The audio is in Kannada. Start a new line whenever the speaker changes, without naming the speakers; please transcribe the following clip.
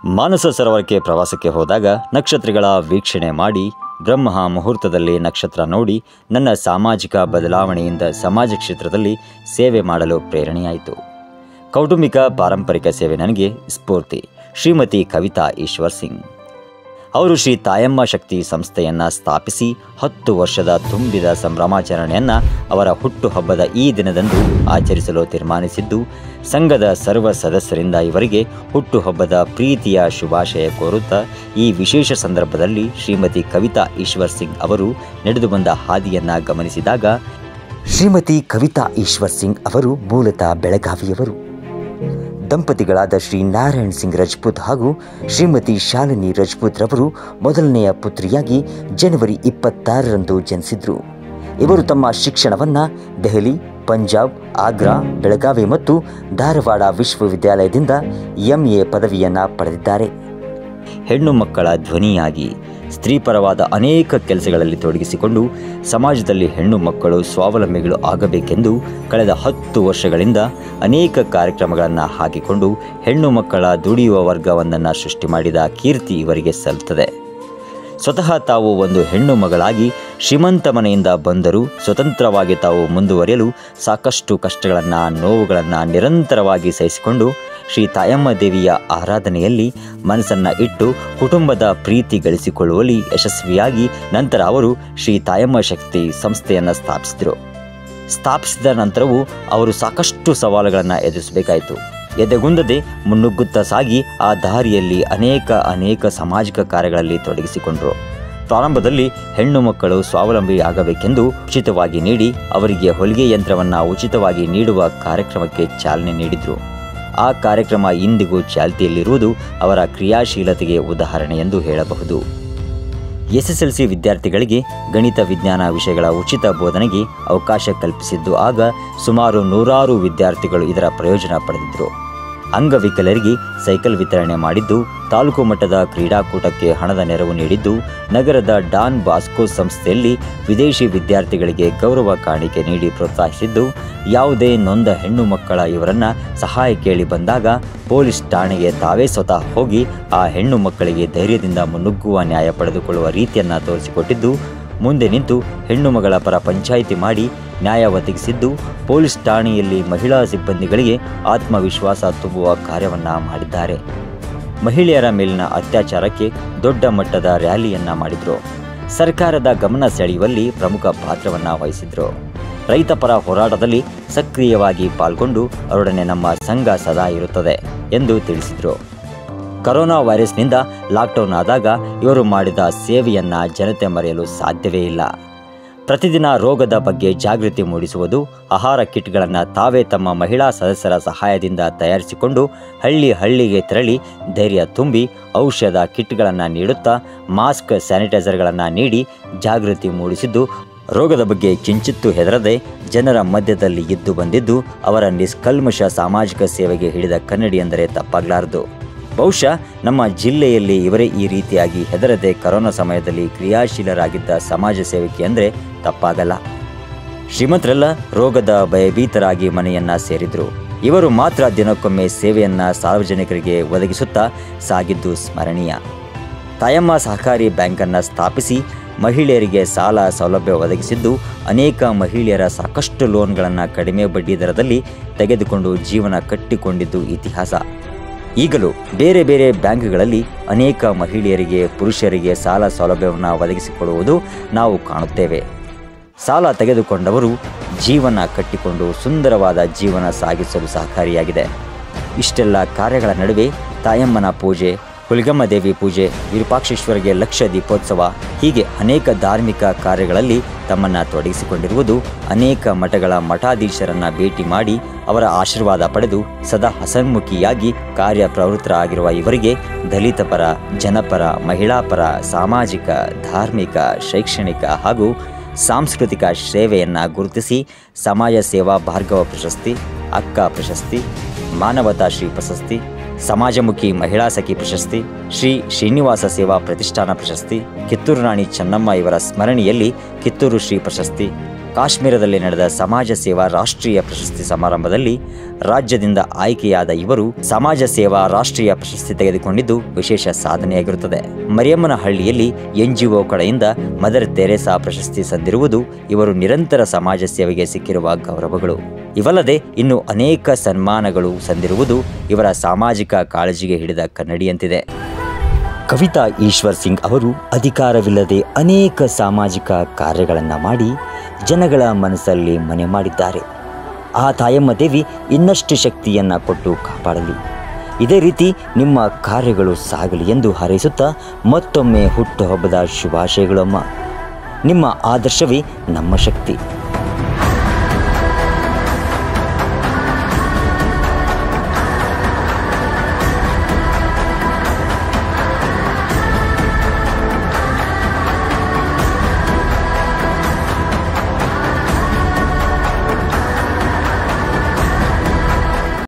ಮಾನಸ ಸರೋವರಕ್ಕೆ ಪ್ರವಾಸಕ್ಕೆ ಹೋದಾಗ ನಕ್ಷತ್ರಗಳ ವೀಕ್ಷಣೆ ಮಾಡಿ ಬ್ರಹ್ಮ ಮುಹೂರ್ತದಲ್ಲಿ ನಕ್ಷತ್ರ ನೋಡಿ ನನ್ನ ಸಾಮಾಜಿಕ ಬದಲಾವಣೆಯಿಂದ ಸಮಾಜ ಕ್ಷೇತ್ರದಲ್ಲಿ ಸೇವೆ ಮಾಡಲು ಪ್ರೇರಣೆಯಾಯಿತು ಕೌಟುಂಬಿಕ ಪಾರಂಪರಿಕ ಸೇವೆ ನನಗೆ ಸ್ಫೂರ್ತಿ ಶ್ರೀಮತಿ ಕವಿತಾ ಈಶ್ವರ್ ಸಿಂಗ್ ಅವರು ಶ್ರೀ ತಾಯಮ್ಮ ಶಕ್ತಿ ಸಂಸ್ಥೆಯನ್ನು ಸ್ಥಾಪಿಸಿ ಹತ್ತು ವರ್ಷದ ತುಂಬಿದ ಸಂಭ್ರಮಾಚರಣೆಯನ್ನು ಅವರ ಹುಟ್ಟುಹಬ್ಬದ ಈ ದಿನದಂದು ಆಚರಿಸಲು ತೀರ್ಮಾನಿಸಿದ್ದು ಸಂಘದ ಸರ್ವ ಸದಸ್ಯರಿಂದ ಇವರಿಗೆ ಹುಟ್ಟುಹಬ್ಬದ ಪ್ರೀತಿಯ ಶುಭಾಶಯ ಕೋರುತ್ತಾ ಈ ವಿಶೇಷ ಸಂದರ್ಭದಲ್ಲಿ ಶ್ರೀಮತಿ ಕವಿತಾ ಈಶ್ವರ್ ಸಿಂಗ್ ಅವರು ನಡೆದು ಬಂದ ಹಾದಿಯನ್ನು ಗಮನಿಸಿದಾಗ ಶ್ರೀಮತಿ ಕವಿತಾ ಈಶ್ವರ್ ಸಿಂಗ್ ಅವರು ಮೂಲತಃ ಬೆಳಗಾವಿಯವರು ದಂಪತಿಗಳಾದ ಶ್ರೀ ನಾರಾಯಣ್ ಸಿಂಗ್ ರಜಪೂತ್ ಹಾಗೂ ಶ್ರೀಮತಿ ಶಾಲಿನಿ ರಜಪೂತ್ ರವರು ಮೊದಲನೆಯ ಪುತ್ರಿಯಾಗಿ ಜನವರಿ ಇಪ್ಪತ್ತಾರರಂದು ಜನಿಸಿದ್ರು ಇವರು ತಮ್ಮ ಶಿಕ್ಷಣವನ್ನು ದೆಹಲಿ ಪಂಜಾಬ್ ಆಗ್ರಾ ಬೆಳಗಾವಿ ಮತ್ತು ಧಾರವಾಡ ವಿಶ್ವವಿದ್ಯಾಲಯದಿಂದ ಎಂಎ ಪದವಿಯನ್ನು ಪಡೆದಿದ್ದಾರೆ ಹೆಣ್ಣು ಮಕ್ಕಳ ಧ್ವನಿಯಾಗಿ ಸ್ತ್ರೀಪರವಾದ ಅನೇಕ ಕೆಲಸಗಳಲ್ಲಿ ತೊಡಗಿಸಿಕೊಂಡು ಸಮಾಜದಲ್ಲಿ ಹೆಣ್ಣು ಮಕ್ಕಳು ಸ್ವಾವಲಂಬಿಗಳು ಆಗಬೇಕೆಂದು ಕಳೆದ ಹತ್ತು ವರ್ಷಗಳಿಂದ ಅನೇಕ ಕಾರ್ಯಕ್ರಮಗಳನ್ನು ಹಾಕಿಕೊಂಡು ಹೆಣ್ಣು ಮಕ್ಕಳ ದುಡಿಯುವ ವರ್ಗವೊಂದನ್ನು ಸೃಷ್ಟಿ ಮಾಡಿದ ಕೀರ್ತಿ ಇವರಿಗೆ ಸಲ್ಲುತ್ತದೆ ಸ್ವತಃ ತಾವು ಒಂದು ಹೆಣ್ಣು ಮಗಳಾಗಿ ಶ್ರೀಮಂತ ಮನೆಯಿಂದ ಬಂದರೂ ಸ್ವತಂತ್ರವಾಗಿ ತಾವು ಮುಂದುವರಿಯಲು ಸಾಕಷ್ಟು ಕಷ್ಟಗಳನ್ನು ನೋವುಗಳನ್ನು ನಿರಂತರವಾಗಿ ಸಹಿಸಿಕೊಂಡು ಶ್ರೀ ತಾಯಮ್ಮ ದೇವಿಯ ಆರಾಧನೆಯಲ್ಲಿ ಮನಸ್ಸನ್ನು ಇಟ್ಟು ಕುಟುಂಬದ ಪ್ರೀತಿ ಗಳಿಸಿಕೊಳ್ಳುವಲ್ಲಿ ಯಶಸ್ವಿಯಾಗಿ ನಂತರ ಅವರು ಶ್ರೀ ತಾಯಮ್ಮ ಶಕ್ತಿ ಸಂಸ್ಥೆಯನ್ನು ಸ್ಥಾಪಿಸಿದರು ಸ್ಥಾಪಿಸಿದ ನಂತರವೂ ಅವರು ಸಾಕಷ್ಟು ಸವಾಲುಗಳನ್ನು ಎದುರಿಸಬೇಕಾಯಿತು ಎದೆಗುಂದದೆ ಮುನ್ನುಗ್ಗುತ್ತಾ ಸಾಗಿ ಆ ದಾರಿಯಲ್ಲಿ ಅನೇಕ ಅನೇಕ ಸಾಮಾಜಿಕ ಕಾರ್ಯಗಳಲ್ಲಿ ತೊಡಗಿಸಿಕೊಂಡರು ಪ್ರಾರಂಭದಲ್ಲಿ ಹೆಣ್ಣು ಮಕ್ಕಳು ಸ್ವಾವಲಂಬಿ ಆಗಬೇಕೆಂದು ಉಚಿತವಾಗಿ ನೀಡಿ ಅವರಿಗೆ ಹೊಲಿಗೆ ಯಂತ್ರವನ್ನು ಉಚಿತವಾಗಿ ನೀಡುವ ಕಾರ್ಯಕ್ರಮಕ್ಕೆ ಚಾಲನೆ ನೀಡಿದರು ಆ ಕಾರ್ಯಕ್ರಮ ಇಂದಿಗೂ ಚಾಲ್ತಿಯಲ್ಲಿರುವುದು ಅವರ ಕ್ರಿಯಾಶೀಲತೆಗೆ ಉದಾಹರಣೆ ಎಂದು ಹೇಳಬಹುದು ಎಸ್ಎಸ್ಎಲ್ಸಿ ವಿದ್ಯಾರ್ಥಿಗಳಿಗೆ ಗಣಿತ ವಿಜ್ಞಾನ ವಿಷಯಗಳ ಉಚಿತ ಬೋಧನೆಗೆ ಅವಕಾಶ ಕಲ್ಪಿಸಿದ್ದು ಆಗ ಸುಮಾರು ನೂರಾರು ವಿದ್ಯಾರ್ಥಿಗಳು ಇದರ ಪ್ರಯೋಜನ ಪಡೆದಿದ್ದರು ಅಂಗವಿಕಲರಿಗೆ ಸೈಕಲ್ ವಿತರಣೆ ಮಾಡಿದ್ದು ತಾಲೂಕು ಮಟ್ಟದ ಕ್ರೀಡಾಕೂಟಕ್ಕೆ ಹಣದ ನೆರವು ನೀಡಿದ್ದು ನಗರದ ಡಾನ್ ಬಾಸ್ಕೋ ಸಂಸ್ಥೆಯಲ್ಲಿ ವಿದೇಶಿ ವಿದ್ಯಾರ್ಥಿಗಳಿಗೆ ಗೌರವ ಕಾಣಿಕೆ ನೀಡಿ ಪ್ರೋತ್ಸಾಹಿಸಿದ್ದು ಯಾವುದೇ ನೊಂದ ಹೆಣ್ಣು ಮಕ್ಕಳ ಇವರನ್ನ ಸಹಾಯ ಕೇಳಿ ಬಂದಾಗ ಪೊಲೀಸ್ ಠಾಣೆಗೆ ತಾವೇ ಸ್ವತಃ ಹೋಗಿ ಆ ಹೆಣ್ಣು ಮಕ್ಕಳಿಗೆ ಧೈರ್ಯದಿಂದ ಮುನ್ನುಗ್ಗುವ ನ್ಯಾಯ ಪಡೆದುಕೊಳ್ಳುವ ರೀತಿಯನ್ನು ತೋರಿಸಿಕೊಟ್ಟಿದ್ದು ಮುಂದೆ ನಿಂತು ಹೆಣ್ಣು ಮಗಳ ಪರ ಪಂಚಾಯಿತಿ ಮಾಡಿ ನ್ಯಾಯ ಒದಗಿಸಿದ್ದು ಪೊಲೀಸ್ ಠಾಣೆಯಲ್ಲಿ ಮಹಿಳಾ ಸಿಬ್ಬಂದಿಗಳಿಗೆ ಆತ್ಮವಿಶ್ವಾಸ ತುಂಬುವ ಕಾರ್ಯವನ್ನು ಮಾಡಿದ್ದಾರೆ ಮಹಿಳೆಯರ ಮೇಲಿನ ಅತ್ಯಾಚಾರಕ್ಕೆ ದೊಡ್ಡ ಮಟ್ಟದ ರ್ಯಾಲಿಯನ್ನ ಮಾಡಿದ್ರು ಸರ್ಕಾರದ ಗಮನ ಸೆಳೆಯುವಲ್ಲಿ ಪ್ರಮುಖ ಪಾತ್ರವನ್ನು ವಹಿಸಿದ್ರು ರೈತ ಪರ ಹೋರಾಟದಲ್ಲಿ ಸಕ್ರಿಯವಾಗಿ ಪಾಲ್ಗೊಂಡು ಅವರೊಡನೆ ನಮ್ಮ ಸಂಘ ಸದಾ ಇರುತ್ತದೆ ಎಂದು ತಿಳಿಸಿದರು ಕರೋನಾ ವೈರಸ್ನಿಂದ ಲಾಕ್ಡೌನ್ ಆದಾಗ ಇವರು ಮಾಡಿದ ಸೇವೆಯನ್ನ ಜನತೆ ಮರೆಯಲು ಸಾಧ್ಯವೇ ಇಲ್ಲ ಪ್ರತಿದಿನ ರೋಗದ ಬಗ್ಗೆ ಜಾಗೃತಿ ಮೂಡಿಸುವುದು ಆಹಾರ ಕಿಟ್ಗಳನ್ನು ತಾವೇ ತಮ್ಮ ಮಹಿಳಾ ಸದಸ್ಯರ ಸಹಾಯದಿಂದ ತಯಾರಿಸಿಕೊಂಡು ಹಳ್ಳಿ ಹಳ್ಳಿಗೆ ತೆರಳಿ ಧೈರ್ಯ ತುಂಬಿ ಔಷಧ ಕಿಟ್ಗಳನ್ನು ನೀಡುತ್ತಾ ಮಾಸ್ಕ್ ಸ್ಯಾನಿಟೈಸರ್ಗಳನ್ನು ನೀಡಿ ಜಾಗೃತಿ ಮೂಡಿಸಿದ್ದು ರೋಗದ ಬಗ್ಗೆ ಕಿಂಚಿತ್ತೂ ಹೆದರದೆ ಜನರ ಮಧ್ಯದಲ್ಲಿ ಇದ್ದು ಬಂದಿದ್ದು ಅವರ ನಿಷ್ಕಲ್ಮಶ ಸಾಮಾಜಿಕ ಸೇವೆಗೆ ಹಿಡಿದ ಕನ್ನಡಿ ಎಂದರೆ ತಪ್ಪಾಗಲಾರದು ಬಹುಶಃ ನಮ್ಮ ಜಿಲ್ಲೆಯಲ್ಲಿ ಇವರೇ ಈ ರೀತಿಯಾಗಿ ಹೆದರದೆ ಕರೋನಾ ಸಮಯದಲ್ಲಿ ಕ್ರಿಯಾಶೀಲರಾಗಿದ್ದ ಸಮಾಜ ಸೇವಕಿ ಅಂದರೆ ತಪ್ಪಾಗಲ್ಲ ಶ್ರೀಮಂತರೆಲ್ಲ ರೋಗದ ಭಯಭೀತರಾಗಿ ಮನೆಯನ್ನ ಸೇರಿದ್ರು ಇವರು ಮಾತ್ರ ದಿನಕ್ಕೊಮ್ಮೆ ಸೇವೆಯನ್ನ ಸಾರ್ವಜನಿಕರಿಗೆ ಒದಗಿಸುತ್ತಾ ಸಾಗಿದ್ದು ಸ್ಮರಣೀಯ ತಾಯಮ್ಮ ಸಹಕಾರಿ ಬ್ಯಾಂಕನ್ನು ಸ್ಥಾಪಿಸಿ ಮಹಿಳೆಯರಿಗೆ ಸಾಲ ಸೌಲಭ್ಯ ಒದಗಿಸಿದ್ದು ಅನೇಕ ಮಹಿಳೆಯರ ಸಾಕಷ್ಟು ಲೋನ್ಗಳನ್ನು ಕಡಿಮೆ ಬಡ್ಡಿ ದರದಲ್ಲಿ ತೆಗೆದುಕೊಂಡು ಜೀವನ ಕಟ್ಟಿಕೊಂಡಿದ್ದು ಇತಿಹಾಸ ಈಗಲೂ ಬೇರೆ ಬೇರೆ ಬ್ಯಾಂಕ್ಗಳಲ್ಲಿ ಅನೇಕ ಮಹಿಳೆಯರಿಗೆ ಪುರುಷರಿಗೆ ಸಾಲ ಸೌಲಭ್ಯವನ್ನು ಒದಗಿಸಿಕೊಡುವುದು ನಾವು ಕಾಣುತ್ತೇವೆ ಸಾಲ ತೆಗೆದುಕೊಂಡವರು ಜೀವನ ಕಟ್ಟಿಕೊಂಡು ಸುಂದರವಾದ ಜೀವನ ಸಾಗಿಸಲು ಸಹಕಾರಿಯಾಗಿದೆ ಇಷ್ಟೆಲ್ಲ ಕಾರ್ಯಗಳ ನಡುವೆ ತಾಯಮ್ಮನ ಪೂಜೆ ಹುಲಿಗಮ್ಮ ದೇವಿ ಪೂಜೆ ವಿರೂಪಾಕ್ಷೇಶ್ವರಿಗೆ ಲಕ್ಷ ದೀಪೋತ್ಸವ ಹೀಗೆ ಅನೇಕ ಧಾರ್ಮಿಕ ಕಾರ್ಯಗಳಲ್ಲಿ ತಮ್ಮನ್ನು ತೊಡಗಿಸಿಕೊಂಡಿರುವುದು ಅನೇಕ ಮಠಗಳ ಮಠಾಧೀಶರನ್ನ ಭೇಟಿ ಮಾಡಿ ಅವರ ಆಶೀರ್ವಾದ ಪಡೆದು ಸದಾ ಹಸನ್ಮುಖಿಯಾಗಿ ಕಾರ್ಯಪ್ರವೃತ್ತರಾಗಿರುವ ಇವರಿಗೆ ದಲಿತ ಪರ ಜನಪರ ಮಹಿಳಾ ಪರ ಸಾಮಾಜಿಕ ಧಾರ್ಮಿಕ ಶೈಕ್ಷಣಿಕ ಹಾಗೂ ಸಾಂಸ್ಕೃತಿಕ ಸೇವೆಯನ್ನು ಗುರುತಿಸಿ ಸಮಾಜ ಸೇವಾ ಭಾರ್ಗವ ಪ್ರಶಸ್ತಿ ಅಕ್ಕ ಪ್ರಶಸ್ತಿ ಮಾನವತಾ ಶ್ರೀ ಪ್ರಶಸ್ತಿ ಸಮಾಜಮುಖಿ ಮಹಿಳಾ ಸಖಿ ಪ್ರಶಸ್ತಿ ಶ್ರೀ ಶ್ರೀನಿವಾಸ ಸೇವಾ ಪ್ರತಿಷ್ಠಾನ ಪ್ರಶಸ್ತಿ ಕಿತ್ತೂರು ರಾಣಿ ಚೆನ್ನಮ್ಮ ಇವರ ಸ್ಮರಣೆಯಲ್ಲಿ ಕಿತ್ತೂರು ಶ್ರೀ ಪ್ರಶಸ್ತಿ ಕಾಶ್ಮೀರದಲ್ಲಿ ನಡೆದ ಸಮಾಜ ಸೇವಾ ರಾಷ್ಟ್ರೀಯ ಪ್ರಶಸ್ತಿ ಸಮಾರಂಭದಲ್ಲಿ ರಾಜ್ಯದಿಂದ ಆಯ್ಕೆಯಾದ ಇವರು ಸಮಾಜ ಸೇವಾ ರಾಷ್ಟ್ರೀಯ ಪ್ರಶಸ್ತಿ ತೆಗೆದುಕೊಂಡಿದ್ದು ವಿಶೇಷ ಸಾಧನೆಯಾಗಿರುತ್ತದೆ ಮರಿಯಮ್ಮನಹಳ್ಳಿಯಲ್ಲಿ ಎನ್ಜಿಒ ಕಡೆಯಿಂದ ಮದರ್ ತೆರೇಸಾ ಪ್ರಶಸ್ತಿ ಸಂದಿರುವುದು ಇವರು ನಿರಂತರ ಸಮಾಜ ಸೇವೆಗೆ ಸಿಕ್ಕಿರುವ ಗೌರವಗಳು ಇವಲ್ಲದೆ ಇನ್ನು ಅನೇಕ ಸನ್ಮಾನಗಳು ಸಂದಿರುವುದು ಇವರ ಸಾಮಾಜಿಕ ಕಾಳಜಿಗೆ ಹಿಡಿದ ಕನ್ನಡಿಯಂತಿದೆ ಕವಿತಾ ಈಶ್ವರ್ ಸಿಂಗ್ ಅವರು ಅಧಿಕಾರವಿಲ್ಲದೆ ಅನೇಕ ಸಾಮಾಜಿಕ ಕಾರ್ಯಗಳನ್ನು ಮಾಡಿ ಜನಗಳ ಮನಸ್ಸಲ್ಲಿ ಮನೆ ಮಾಡಿದ್ದಾರೆ ಆ ತಾಯಮ್ಮ ದೇವಿ ಇನ್ನಷ್ಟು ಶಕ್ತಿಯನ್ನು ಕೊಟ್ಟು ಕಾಪಾಡಲಿ ಇದೇ ರೀತಿ ನಿಮ್ಮ ಕಾರ್ಯಗಳು ಸಾಗಲಿ ಎಂದು ಹಾರೈಸುತ್ತಾ ಮತ್ತೊಮ್ಮೆ ಹುಟ್ಟುಹಬ್ಬದ ಶುಭಾಶಯಗಳು ಅಮ್ಮ ನಿಮ್ಮ ಆದರ್ಶವೇ ನಮ್ಮ ಶಕ್ತಿ